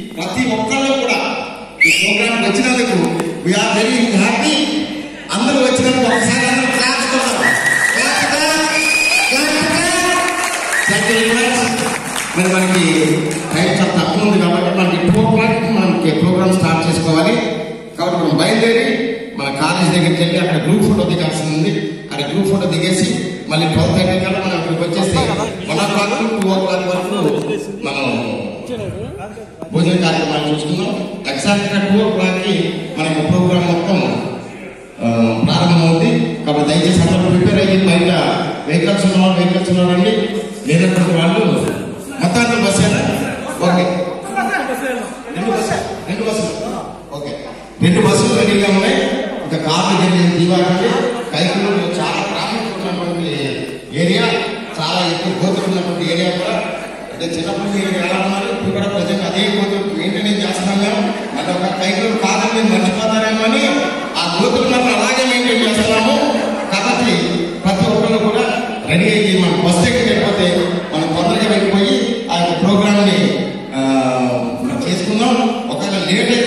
ప్రతి ఒక్కళ్ళు కూడా ఈ ప్రోగ్రామ్ వచ్చినందుకు వీఆర్ వెరీ హ్యాపీ అందరూ వచ్చినందుకు ఒకసారి అందరూ క్లాస్ మరి మనకి టైం చాలా తక్కువ ఉంది కాబట్టి మనకి టూ ఓ క్లాక్ మనకి ప్రోగ్రామ్ స్టార్ట్ చేసుకోవాలి కాబట్టి మనం బయలుదేరి మన కాలేజ్ దగ్గరికి వెళ్ళి అక్కడ గ్రూప్ ఫోటో దిగాల్సి ఉంది అక్కడ గ్రూప్ ఫోటో దిగేసి మళ్ళీ ట్వెల్వ్ థర్టీ కల్లా మనం ఇక్కడికి వచ్చేసి one o'clock two o'clock వరకు మనం భోజన కార్యక్రమాలు చూసుకుందాం ఎగ్జాక్ట్ గా టూ ఓ క్లాక్ కి మనకి ప్రోగ్రామ్ మొత్తం ఆ, ప్రారంభమవుతుంది కాబట్టి దయచేసి అందరూ ప్రిపేర్ అయ్యి బయట వెహికల్స్ ఉన్న వాళ్ళు వెహికల్స్ ఉన్నారండి లేనటువంటి వాళ్ళు మొత్తానికి బస్సేనా ఓకే రెండు బస్సు రెండు బస్సులు ఓకే రెండు బస్సులు రెడీగా ఉన్నాయి ఇంకా కార్లు జరిగే దీవాకండి కైకులు చాలా ప్రాముఖ్యత ఉన్నటువంటి ఏరియా చాలా ఎక్కువ గోతులు ఉన్నటువంటి ఏరియా కూడా అంటే చిన్నప్పుడు మీరు ఎలా ఉన్నారు ఇప్పుడు కూడా ప్రజెంట్ అదే గోతులు మెయింటెనెన్స్ చేస్తున్నాం మేము అంటే ఒక కైకులు కాదని మీరు మర్చిపోతారేమో అని ఆ గోతులు మాత్రం అలాగే మెయింటైన్ చేస్తున్నాము కాబట్టి ప్రతి ఒక్కరు కూడా రెడీ అయ్యి మన బస్ ఎక్కి వెళ్ళిపోతే మనం తొందరగా వెళ్ళిపోయి ఆ యొక్క ప్రోగ్రామ్ ని ఆ, మనం చేసుకుందాం ఒకవేళ లేట్